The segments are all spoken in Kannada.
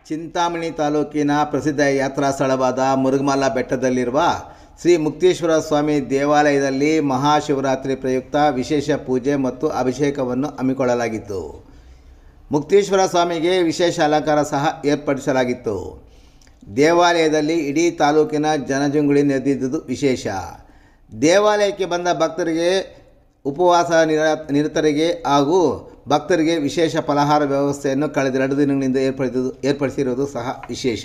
ಚಿಂತಾಮಣಿ ತಾಲೂಕಿನ ಪ್ರಸಿದ್ಧ ಯಾತ್ರಾ ಸ್ಥಳವಾದ ಮುರುಗಮಲ ಬೆಟ್ಟದಲ್ಲಿರುವ ಶ್ರೀ ಮುಕ್ತೇಶ್ವರ ಸ್ವಾಮಿ ದೇವಾಲಯದಲ್ಲಿ ಮಹಾಶಿವರಾತ್ರಿ ಪ್ರಯುಕ್ತ ವಿಶೇಷ ಪೂಜೆ ಮತ್ತು ಅಭಿಷೇಕವನ್ನು ಹಮ್ಮಿಕೊಳ್ಳಲಾಗಿತ್ತು ಮುಕ್ತೇಶ್ವರ ಸ್ವಾಮಿಗೆ ವಿಶೇಷ ಅಲಂಕಾರ ಸಹ ಏರ್ಪಡಿಸಲಾಗಿತ್ತು ದೇವಾಲಯದಲ್ಲಿ ಇಡೀ ತಾಲೂಕಿನ ಜನಜಂಗುಳಿ ನೆರೆದಿದ್ದುದು ವಿಶೇಷ ದೇವಾಲಯಕ್ಕೆ ಬಂದ ಭಕ್ತರಿಗೆ ಉಪವಾಸ ನಿರ ನಿರತರಿಗೆ ಹಾಗೂ ಭಕ್ತರಿಗೆ ವಿಶೇಷ ಫಲಹಾರ ವ್ಯವಸ್ಥೆಯನ್ನು ಕಳೆದ ಎರಡು ದಿನಗಳಿಂದ ಏರ್ಪಡಿಸಿದ್ದು ಏರ್ಪಡಿಸಿರುವುದು ಸಹ ವಿಶೇಷ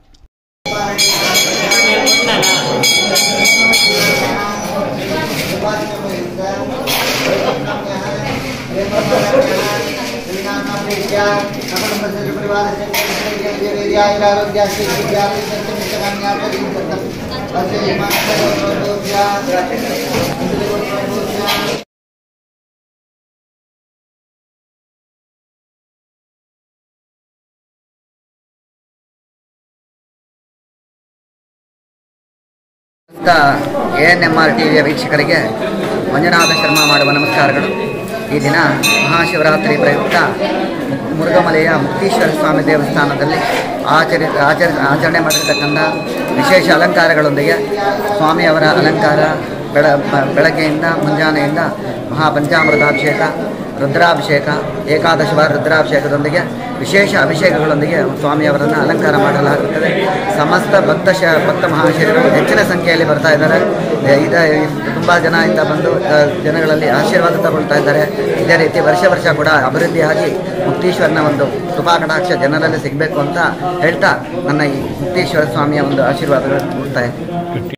ಎ ಎನ್ ಎಮ್ ಆರ್ ಟಿವಿಯ ವೀಕ್ಷಕರಿಗೆ ಮಂಜುನಾಥ ಶರ್ಮಾ ಮಾಡುವ ನಮಸ್ಕಾರಗಳು ಈ ದಿನ ಮಹಾಶಿವರಾತ್ರಿ ಪ್ರಯುಕ್ತ ಮುರುಘಮಲೆಯ ಮುಕ್ತೀಶ್ವರ ಸ್ವಾಮಿ ದೇವಸ್ಥಾನದಲ್ಲಿ ಆಚರಿ ಆಚರಿ ಆಚರಣೆ ಮಾಡಿರ್ತಕ್ಕಂಥ ವಿಶೇಷ ಅಲಂಕಾರಗಳೊಂದಿಗೆ ಸ್ವಾಮಿಯವರ ಅಲಂಕಾರ ಬೆಳ ಬ- ಬೆಳಗ್ಗೆಯಿಂದ ಮುಂಜಾನೆಯಿಂದ ಮಹಾಪಂಚಾಮೃತಾಭಿಷೇಕ ರುದ್ರಾಭಿಷೇಕ ಏಕಾದಶ ವಾರ ರುದ್ರಾಭಿಷೇಕದೊಂದಿಗೆ ವಿಶೇಷ ಅಭಿಷೇಕಗಳೊಂದಿಗೆ ಸ್ವಾಮಿಯವರನ್ನು ಅಲಂಕಾರ ಮಾಡಲಾಗುತ್ತದೆ ಸಮಸ್ತ ಭಕ್ತ ಶ ಭಕ್ತ ಮಹಾಶಯರು ಹೆಚ್ಚಿನ ಸಂಖ್ಯೆಯಲ್ಲಿ ಬರ್ತಾ ಇದ್ದಾರೆ ಇದ ತುಂಬ ಜನ ಇಂದ ಬಂದು ಆ, ಜನಗಳಲ್ಲಿ ಆಶೀರ್ವಾದ ತಗೊಳ್ತಾ ಇದ್ದಾರೆ ಇದೇ ರೀತಿ ವರ್ಷ ವರ್ಷ ಕೂಡ ಅಭಿವೃದ್ಧಿಯಾಗಿ ಮುಕ್ತೀಶ್ವರನ ಒಂದು ಕೃಪಾ ಕಟಾಕ್ಷ ಜನರಲ್ಲಿ ಸಿಗಬೇಕು ಅಂತ ಹೇಳ್ತಾ ನನ್ನ ಈ ಮುಕ್ತೀಶ್ವರ ಸ್ವಾಮಿಯ ಒಂದು ಆಶೀರ್ವಾದಗಳು ಮುಕ್ತಾಯ